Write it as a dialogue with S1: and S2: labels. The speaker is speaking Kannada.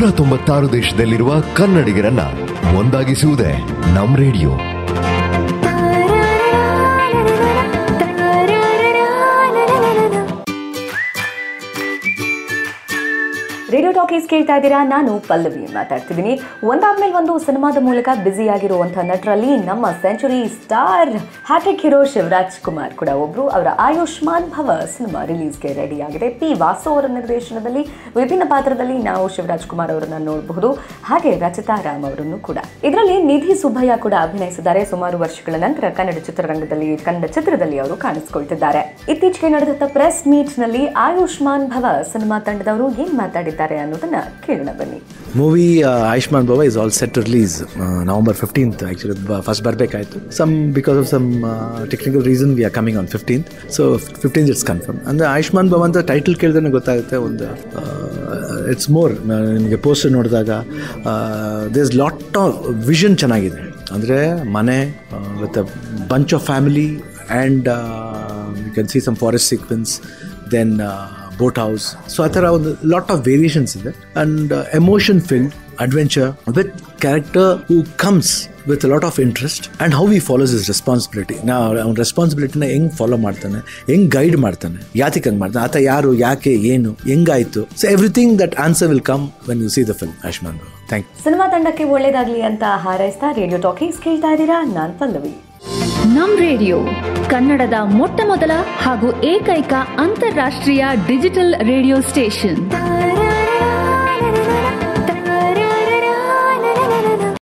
S1: ತೊಂಬತ್ತಾರು ದೇಶದಲ್ಲಿರುವ ಕನ್ನಡಿಗರನ್ನ ಒಂದಾಗಿಸುವುದೇ ನಮ್ ರೇಡಿಯೋ
S2: ರೇಡಿಯೋ ಟಾಕೀಸ್ ಕೇಳ್ತಾ ಇದ್ದೀರಾ ನಾನು ಪಲ್ಲವಿ ಮಾತಾಡ್ತಿದ್ದೀನಿ ಒಂದಾದ್ಮೇಲೆ ಒಂದು ಸಿನಿಮಾದ ಮೂಲಕ ಬ್ಯುಸಿ ಆಗಿರುವಂತಹ ನಟರಲ್ಲಿ ನಮ್ಮ century star hattrick hero Shivaraj Kumar ಕೂಡ ಒಬ್ರು ಅವರ ಆಯುಷ್ಮಾನ್ ಭವ ಸಿನಿಮಾ ರಿಲೀಸ್ಗೆ ರೆಡಿ ಆಗಿದೆ ಪಿ ವಾಸು ಅವರ ನಿರ್ದೇಶನದಲ್ಲಿ ವಿಭಿನ್ನ ಪಾತ್ರದಲ್ಲಿ ನಾವು ಶಿವರಾಜ್ ಕುಮಾರ್ ಅವರನ್ನ ನೋಡಬಹುದು ಹಾಗೆ ರಚಿತಾ ರಾಮ್ ಅವರನ್ನು ಕೂಡ ಇದರಲ್ಲಿ ನಿಧಿ ಸುಬ್ಬಯ್ಯ ಕೂಡ ಅಭಿನಯಿಸಿದ್ದಾರೆ ಸುಮಾರು ವರ್ಷಗಳ ನಂತರ ಕನ್ನಡ ಚಿತ್ರರಂಗದಲ್ಲಿ ಕನ್ನಡ ಚಿತ್ರದಲ್ಲಿ ಅವರು ಕಾಣಿಸಿಕೊಳ್ತಿದ್ದಾರೆ ಇತ್ತೀಚೆಗೆ ನಡೆದಂತ ಪ್ರೆಸ್ ಮೀಟ್ ನಲ್ಲಿ ಆಯುಷ್ಮಾನ್ ಭವ ಸಿನಿಮಾ ತಂಡದವರು ಏನ್ ಮಾತಾಡಿದ್ದಾರೆ ಅನ್ನೋದನ್ನ ಕೇಳೋಣ ಬನ್ನಿ
S3: movie Ayushman Bhava is all set to release November fifteenth actually first ಬರಬೇಕಾಯಿತು some because of some technical reason we are coming on fifteenth so fifteenth it's confirm ಅಂದರೆ ಆಯುಷ್ಮಾನ್ ಭವ ಅಂತ ಟೈಟಲ್ ಕೇಳಿದ್ರೆ ಗೊತ್ತಾಗುತ್ತೆ ಒಂದು ಇಟ್ಸ್ ಮೋರ್ ನಿಮಗೆ ಪೋಸ್ಟರ್ ನೋಡಿದಾಗ ದೇಸ್ ಲಾಟ್ ಆಫ್ ವಿಷನ್ ಚೆನ್ನಾಗಿದೆ ಅಂದರೆ ಮನೆ with a bunch of family and you can see some forest sequence then boat house so ಆ ಥರ ಒಂದು ಲಾಟ್ ಆಫ್ ವೇರಿಯೇಷನ್ಸ್ ಇದೆ and emotion filled adventure with character who comes with lot of interest and how we follows is responsibility ನಾ ಅವ್ನ ರೆಸ್ಪಾನ್ಸಿಬಿಲಿಟಿನ ಹೆಂಗೆ ಫಾಲೋ ಮಾಡ್ತಾನೆ ಹೆಂಗೆ ಗೈಡ್ ಮಾಡ್ತಾನೆ ಯಾತಿಗೆ ಹಂಗೆ ಮಾಡ್ತಾನೆ ಆತ ಯಾರು ಯಾಕೆ ಏನು ಹೆಂಗಾಯಿತು so everything that answer will come when you see the film Ayushman thank you
S2: cinema ತಂಡಕ್ಕೆ ಒಳ್ಳೇದಾಗ್ಲಿ ಅಂತ ಹಾರೈಸ್ತಾ ರೇಡಿಯೋ ಟಾಕೀಸ್ ಕೇಳ್ತಾ ಇದ್ದೀರಾ ನಾನ್ ಪಲ್ಲವಿ
S4: ನಮ್ ರೇಡಿಯೋ ಕನ್ನಡದ ಮೊಟ್ಟ ಮೊದಲ ಹಾಗೂ ಏಕೈಕ ಅಂತಾರಾಷ್ಟ್ರೀಯ ಡಿಜಿಟಲ್ ರೇಡಿಯೋ ಸ್ಟೇಷನ್